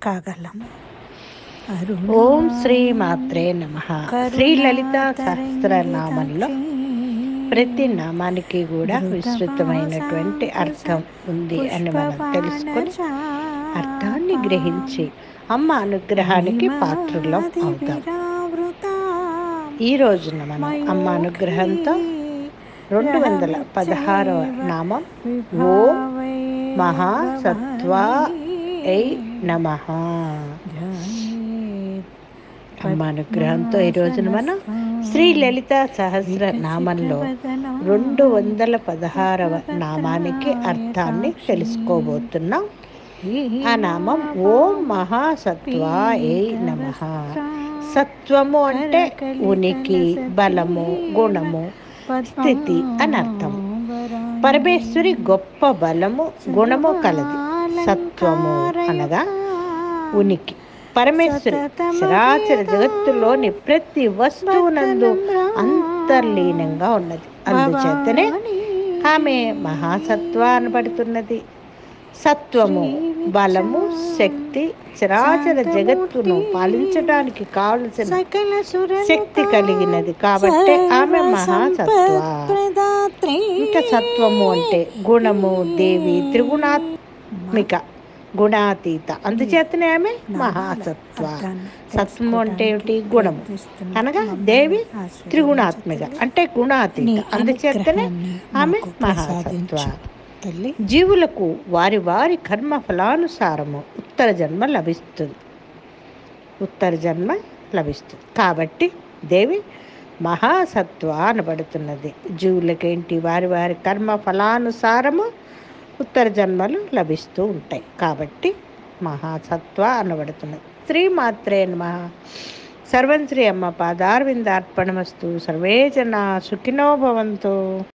కాగలము ఓం శ్రీ మాత్రే నమ శ్రీ లలిత సహస్రనామంలో ప్రతి నామానికి కూడా విస్తృతమైనటువంటి అర్థం ఉంది అని మనం తెలుసుకొని అర్థాన్ని గ్రహించి అమ్మ అనుగ్రహానికి పాత్రలం అవుతాం ఈ రోజున మనం అమ్మ అనుగ్రహంతో రెండు వందల పదహారవ నామం ఓం మహాసత్వా ఐ నమ అమ్మ అనుగ్రహంతో ఈ రోజున మనం శ్రీ లలిత సహస్ర నామంలో రెండు వందల పదహారవ నామానికి అర్థాన్ని తెలుసుకోబోతున్నాం ఆ నామం ఓం మహాసత్వా ఏ నమ సత్వము అంటే ఉనికి బలము గుణము స్థితి అని అర్థం పరమేశ్వరి గొప్ప బలము గుణము కలది సత్వము అనగా ఉనికి పరమేశ్వరి చరాచర జగత్తులోని ప్రతి వస్తువునందు అంతర్లీనంగా ఉన్నది అందుచేతనే ఆమె మహాసత్వ అనబడుతున్నది సత్వము బలము శక్తి చరాచర జగత్తును పాలించడానికి కావలసిన శక్తి కలిగినది కాబట్టి ఆమె మహాసత్వ ఇంకా సత్వము అంటే గుణము దేవి త్రిగుణాత్మిక గుణాతీత అందుచేతనే ఆమె మహాసత్వ సత్వము అంటే ఏమిటి గుణము అనగా దేవి త్రిగుణాత్మిక అంటే గుణాతీత అందుచేతనే ఆమె మహాసత్వ తల్లి జీవులకు వారి వారి కర్మ ఫలానుసారము ఉత్తర జన్మ లభిస్తుంది ఉత్తర జన్మ లభిస్తుంది కాబట్టి దేవి మహాసత్వ అనబడుతున్నది జీవులకేంటి వారి వారి కర్మ ఫలానుసారము ఉత్తర జన్మలు లభిస్తూ ఉంటాయి కాబట్టి మహాసత్వ అనబడుతున్నది శ్రీ మాత్రే నమ సర్వం శ్రీ అమ్మ పాదారవిందార్పణమస్తు సర్వే జన సుఖినో భవంతు